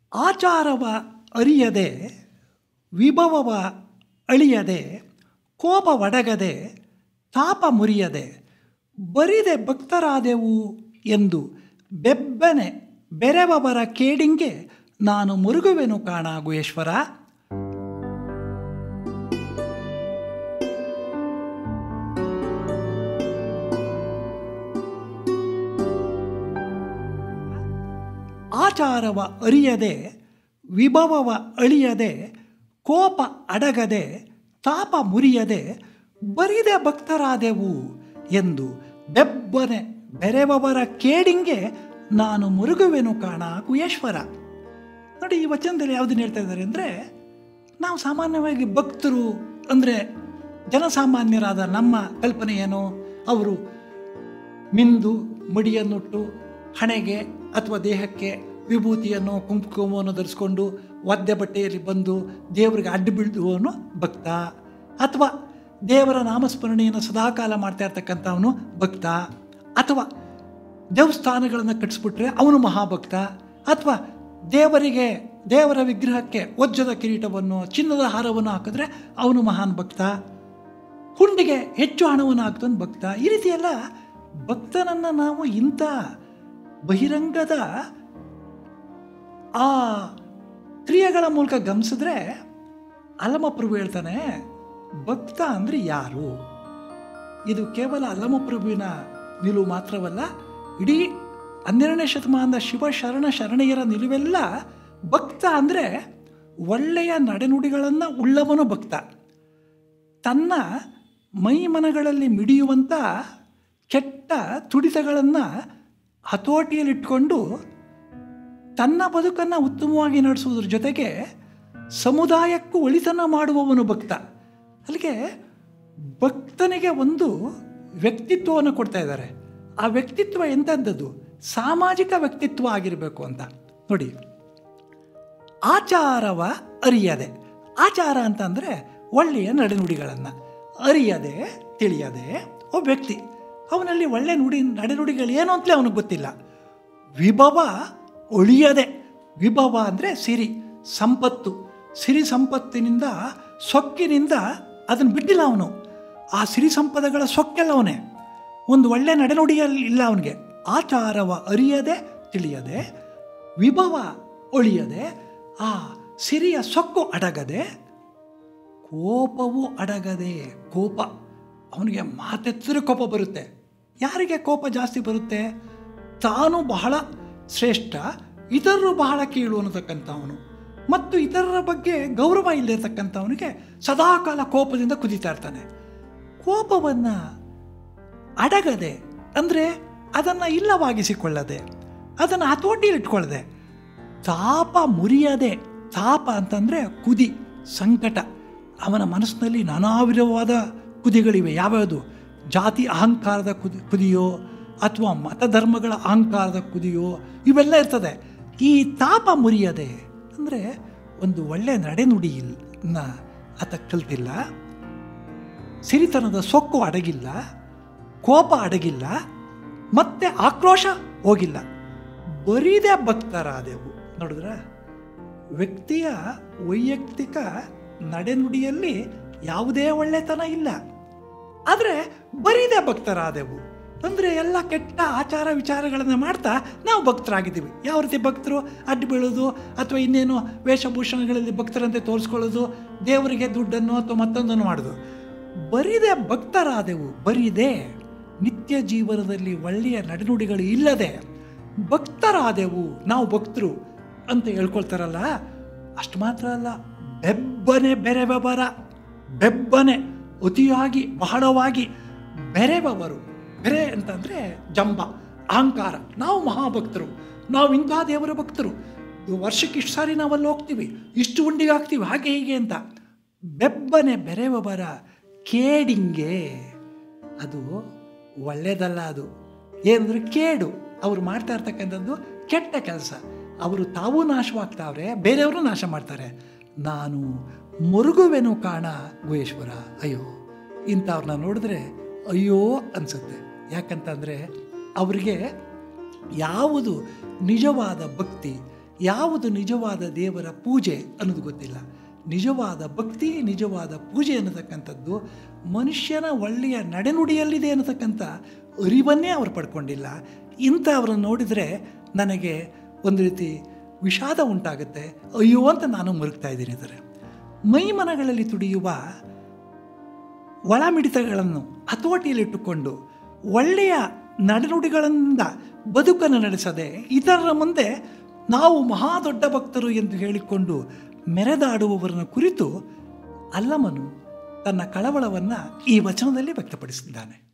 ಆಚಾರವ ಅರಿಯದೆ ವಿಭವವ ಅಳಿಯದೆ ಕೋಪ ಒಡಗದೆ ತಾಪ ಮುರಿಯದೆ ಬರಿದೆ ಭಕ್ತರಾದೆವು ಎಂದು ಬೆಬ್ಬನೆ ಬೆರೆವವರ ಕೇಡಿಂಗೆ ನಾನು ಮುರುಗುವೆನು ಕಾಣ ಗುಹೇಶ್ವರ ಆಚಾರವ ಅರಿಯದೆ ವಿಭವವ ಅಳಿಯದೆ ಕೋಪ ಅಡಗದೆ ತಾಪ ಮುರಿಯದೆ ಬರಿದೆ ಭಕ್ತರಾದೆವು ಎಂದು ಬೆಬ್ಬನೆ ಬೆರೆವವರ ಕೇಡಿಂಗೆ ನಾನು ಮುರುಗುವೆನು ಕಾಣ ಕುಯೇಶ್ವರ ನೋಡಿ ಈ ವಚನದಲ್ಲಿ ಯಾವುದನ್ನು ಹೇಳ್ತಾ ಇದ್ದಾರೆ ಅಂದರೆ ನಾವು ಸಾಮಾನ್ಯವಾಗಿ ಭಕ್ತರು ಅಂದರೆ ಜನಸಾಮಾನ್ಯರಾದ ನಮ್ಮ ಕಲ್ಪನೆ ಏನು ಅವರು ಮಿಂದು ಮುಡಿಯನ್ನುಟ್ಟು ಹಣೆಗೆ ಅಥವಾ ದೇಹಕ್ಕೆ ವಿಭೂತಿಯನ್ನು ಕುಂಕುಮವನ್ನು ಧರಿಸ್ಕೊಂಡು ಒದ್ದೆ ಬಟ್ಟೆಯಲ್ಲಿ ಬಂದು ದೇವರಿಗೆ ಅಡ್ಡು ಬೀಳುವವನು ಭಕ್ತ ಅಥವಾ ದೇವರ ನಾಮಸ್ಮರಣೆಯನ್ನು ಸದಾಕಾಲ ಮಾಡ್ತಾ ಇರ್ತಕ್ಕಂಥವನು ಭಕ್ತ ಅಥವಾ ದೇವಸ್ಥಾನಗಳನ್ನು ಕಟ್ಟಿಸ್ಬಿಟ್ರೆ ಅವನು ಮಹಾಭಕ್ತ ಅಥವಾ ದೇವರಿಗೆ ದೇವರ ವಿಗ್ರಹಕ್ಕೆ ವಜ್ರದ ಕಿರೀಟವನ್ನು ಚಿನ್ನದ ಹಾರವನ್ನು ಹಾಕಿದ್ರೆ ಅವನು ಮಹಾನ್ ಭಕ್ತ ಹುಂಡಿಗೆ ಹೆಚ್ಚು ಹಣವನ್ನು ಹಾಕ್ತಾನೆ ಭಕ್ತ ಈ ರೀತಿ ಎಲ್ಲ ಭಕ್ತನನ್ನು ನಾವು ಇಂಥ ಬಹಿರಂಗದ ಆ ಕ್ರಿಯೆಗಳ ಮೂಲಕ ಗಮನಿಸಿದ್ರೆ ಅಲ್ಲಮಪ್ರಭು ಹೇಳ್ತಾನೆ ಭಕ್ತ ಅಂದರೆ ಯಾರು ಇದು ಕೇವಲ ಅಲ್ಲಮಪ್ರಭುವಿನ ನಿಲುವು ಮಾತ್ರವಲ್ಲ ಇಡೀ ಹನ್ನೆರಡನೇ ಶತಮಾನದ ಶಿವಶರಣ ಶರಣೆಯರ ನಿಲುವೆಲ್ಲ ಭಕ್ತ ಅಂದರೆ ಒಳ್ಳೆಯ ನಡೆನುಡಿಗಳನ್ನು ಉಳ್ಳವನು ಭಕ್ತ ತನ್ನ ಮೈಮನಗಳಲ್ಲಿ ಮಿಡಿಯುವಂಥ ಕೆಟ್ಟ ತುಡಿತಗಳನ್ನು ಹತೋಟಿಯಲ್ಲಿಟ್ಕೊಂಡು ತನ್ನ ಬದುಕನ್ನು ಉತ್ತಮವಾಗಿ ನಡೆಸುವುದ್ರ ಜೊತೆಗೆ ಸಮುದಾಯಕ್ಕೂ ಒಳಿತನ ಮಾಡುವವನು ಭಕ್ತ ಅಲ್ಲಿಗೆ ಭಕ್ತನಿಗೆ ಒಂದು ವ್ಯಕ್ತಿತ್ವವನ್ನು ಕೊಡ್ತಾ ಇದ್ದಾರೆ ಆ ವ್ಯಕ್ತಿತ್ವ ಎಂಥದ್ದು ಸಾಮಾಜಿಕ ವ್ಯಕ್ತಿತ್ವ ಆಗಿರಬೇಕು ಅಂತ ನೋಡಿ ಆಚಾರವ ಅರಿಯದೆ ಆಚಾರ ಅಂತಂದರೆ ಒಳ್ಳೆಯ ನಡೆನುಡಿಗಳನ್ನು ಅರಿಯದೆ ತಿಳಿಯದೆ ಒಬ್ಬ ವ್ಯಕ್ತಿ ಅವನಲ್ಲಿ ಒಳ್ಳೆ ನುಡಿ ನಡೆನುಡಿಗಳು ಏನು ಅಂತಲೇ ಅವನಿಗೆ ಗೊತ್ತಿಲ್ಲ ವಿಭವ ಒಳಿಯದೆ ವಿಭವ ಅಂದರೆ ಸಿರಿ ಸಂಪತ್ತು ಸಿರಿ ಸಂಪತ್ತಿನಿಂದ ಸೊಕ್ಕಿನಿಂದ ಅದನ್ನು ಬಿಟ್ಟಿಲ್ಲ ಅವನು ಆ ಸಿರಿ ಸಂಪದಗಳ ಸೊಕ್ಕೆಲ್ಲ ಅವನೇ ಒಂದು ಒಳ್ಳೆ ನಡೆನುಡಿಯಲ್ಲಿ ಇಲ್ಲ ಅವನಿಗೆ ಆಚಾರವ ಅರಿಯದೆ ತಿಳಿಯದೆ ವಿಭವ ಒಳಿಯದೆ ಆ ಸಿರಿಯ ಸೊಕ್ಕು ಅಡಗದೆ ಕೋಪವು ಅಡಗದೆ ಕೋಪ ಅವನಿಗೆ ಮಾತೆತ್ತಿದ್ರೆ ಕೋಪ ಬರುತ್ತೆ ಯಾರಿಗೆ ಕೋಪ ಜಾಸ್ತಿ ಬರುತ್ತೆ ತಾನು ಬಹಳ ಶ್ರೇಷ್ಠ ಇತರರು ಬಹಳ ಕೀಳು ಅನ್ನತಕ್ಕಂಥವನು ಮತ್ತು ಇತರರ ಬಗ್ಗೆ ಗೌರವ ಇಲ್ಲದಿರ್ತಕ್ಕಂಥವನಿಗೆ ಸದಾಕಾಲ ಕೋಪದಿಂದ ಕುದೀತಾ ಇರ್ತಾನೆ ಕೋಪವನ್ನು ಅಡಗದೆ ಅಂದರೆ ಅದನ್ನು ಇಲ್ಲವಾಗಿಸಿಕೊಳ್ಳದೆ ಅದನ್ನು ಹತೋಟಿಯಲ್ಲಿಟ್ಕೊಳ್ಳದೆ ತಾಪ ಮುರಿಯದೆ ತಾಪ ಅಂತಂದರೆ ಕುದಿ ಸಂಕಟ ಅವನ ಮನಸ್ಸಿನಲ್ಲಿ ನಾನಾ ವಿಧವಾದ ಕುದಿಗಳಿವೆ ಯಾವ್ಯಾವುದು ಜಾತಿ ಅಹಂಕಾರದ ಕುದಿ ಕುದಿಯೋ ಅಥವಾ ಮತಧರ್ಮಗಳ ಅಹಂಕಾರದ ಕುದಿಯೋ ಇವೆಲ್ಲ ಇರ್ತದೆ ಈ ತಾಪ ಮುರಿಯದೆ ಅಂದರೆ ಒಂದು ಒಳ್ಳೆಯ ನಡೆನುಡಿ ಇಲ್ಲ ಆತ ಕಲ್ತಿಲ್ಲ ಸಿರಿತನದ ಸೊಕ್ಕು ಅಡಗಿಲ್ಲ ಕೋಪ ಅಡಗಿಲ್ಲ ಮತ್ತೆ ಆಕ್ರೋಶ ಹೋಗಿಲ್ಲ ಬರೀದೇ ಭಕ್ತರಾದೆವು ನೋಡಿದ್ರ ವ್ಯಕ್ತಿಯ ವೈಯಕ್ತಿಕ ನಡೆನುಡಿಯಲ್ಲಿ ಯಾವುದೇ ಒಳ್ಳೆತನ ಇಲ್ಲ ಆದರೆ ಬರೀದೇ ಭಕ್ತರಾದೆವು ಅಂದರೆ ಎಲ್ಲ ಕೆಟ್ಟ ಆಚಾರ ವಿಚಾರಗಳನ್ನು ಮಾಡ್ತಾ ನಾವು ಭಕ್ತರಾಗಿದ್ದೀವಿ ಯಾವ ರೀತಿ ಭಕ್ತರು ಅಡ್ಡು ಬೀಳೋದು ಅಥವಾ ಇನ್ನೇನು ವೇಷಭೂಷಣಗಳಲ್ಲಿ ಭಕ್ತರಂತೆ ತೋರಿಸ್ಕೊಳ್ಳೋದು ದೇವರಿಗೆ ದುಡ್ಡನ್ನು ಅಥವಾ ಮತ್ತೊಂದನ್ನು ಮಾಡೋದು ಬರೀದೇ ಭಕ್ತರಾದೆವು ಬರೀದೇ ನಿತ್ಯ ಜೀವನದಲ್ಲಿ ಒಳ್ಳೆಯ ನಡೆನುಡಿಗಳು ಇಲ್ಲದೆ ಭಕ್ತರಾದೆವು ನಾವು ಭಕ್ತರು ಅಂತ ಹೇಳ್ಕೊಳ್ತಾರಲ್ಲ ಅಷ್ಟು ಮಾತ್ರ ಅಲ್ಲ ಬೆಬ್ಬನೆ ಬೆರೆಬರ ಬೆಬ್ಬನೆ ಅತಿಯಾಗಿ ಬಹಳವಾಗಿ ಬೆರೆಬವರು ಬೆರೆ ಅಂತಂದರೆ ಜಂಬ ಅಹಂಕಾರ ನಾವು ಮಹಾಭಕ್ತರು ನಾವು ಇಂಥ ದೇವರ ಭಕ್ತರು ವರ್ಷಕ್ಕೆ ಇಷ್ಟು ಸಾರಿ ನಾವಲ್ಲಿ ಹೋಗ್ತೀವಿ ಇಷ್ಟು ಉಂಡಿಗೆ ಹಾಕ್ತೀವಿ ಹಾಗೆ ಹೀಗೆ ಅಂತ ಬೆಬ್ಬನೆ ಬೆರೆಬರ ಕೇಡಿಂಗೆ ಅದು ಒಳ್ಳೆಯದಲ್ಲ ಅದು ಏನಂದರೆ ಕೇಡು ಅವರು ಮಾಡ್ತಾ ಇರ್ತಕ್ಕಂಥದ್ದು ಕೆಟ್ಟ ಕೆಲಸ ಅವರು ತಾವೂ ನಾಶವಾಗ್ತಾವ್ರೆ ಬೇರೆಯವರು ನಾಶ ಮಾಡ್ತಾರೆ ನಾನು ಮುರುಗುವೆನು ಕಾಣ ಗುಹೇಶ್ವರ ಅಯ್ಯೋ ಇಂಥವ್ರನ್ನ ನೋಡಿದ್ರೆ ಅಯ್ಯೋ ಅನಿಸುತ್ತೆ ಯಾಕಂತಂದರೆ ಅವರಿಗೆ ಯಾವುದು ನಿಜವಾದ ಭಕ್ತಿ ಯಾವುದು ನಿಜವಾದ ದೇವರ ಪೂಜೆ ಅನ್ನೋದು ಗೊತ್ತಿಲ್ಲ ನಿಜವಾದ ಭಕ್ತಿ ನಿಜವಾದ ಪೂಜೆ ಅನ್ನತಕ್ಕಂಥದ್ದು ಮನುಷ್ಯನ ಒಳ್ಳೆಯ ನಡೆನುಡಿಯಲ್ಲಿದೆ ಅನ್ನತಕ್ಕಂಥ ಅರಿವನ್ನೇ ಅವರು ಪಡ್ಕೊಂಡಿಲ್ಲ ಇಂಥವ್ರನ್ನ ನೋಡಿದರೆ ನನಗೆ ಒಂದು ರೀತಿ ವಿಷಾದ ಉಂಟಾಗುತ್ತೆ ಅಯ್ಯೋ ಅಂತ ನಾನು ಮರುಗ್ತಾ ಇದ್ದೀನಿ ಅಂದರೆ ಮೈ ಮನಗಳಲ್ಲಿ ತುಡಿಯುವ ಒಳ ಮಿಡಿತಗಳನ್ನು ಹತೋಟಿಯಲ್ಲಿಟ್ಟುಕೊಂಡು ಒಳ್ಳೆಯ ನಡೆನುಡಿಗಳಿಂದ ಬದುಕನ್ನು ನಡೆಸದೆ ಇತರರ ಮುಂದೆ ನಾವು ಮಹಾ ದೊಡ್ಡ ಭಕ್ತರು ಎಂದು ಹೇಳಿಕೊಂಡು ಮೆರೆದಾಡುವವರನ್ನು ಕುರಿತು ಅಲ್ಲಮನು ತನ್ನ ಕಳವಳವನ್ನು ಈ ವಚನದಲ್ಲಿ ವ್ಯಕ್ತಪಡಿಸಿದ್ದಾನೆ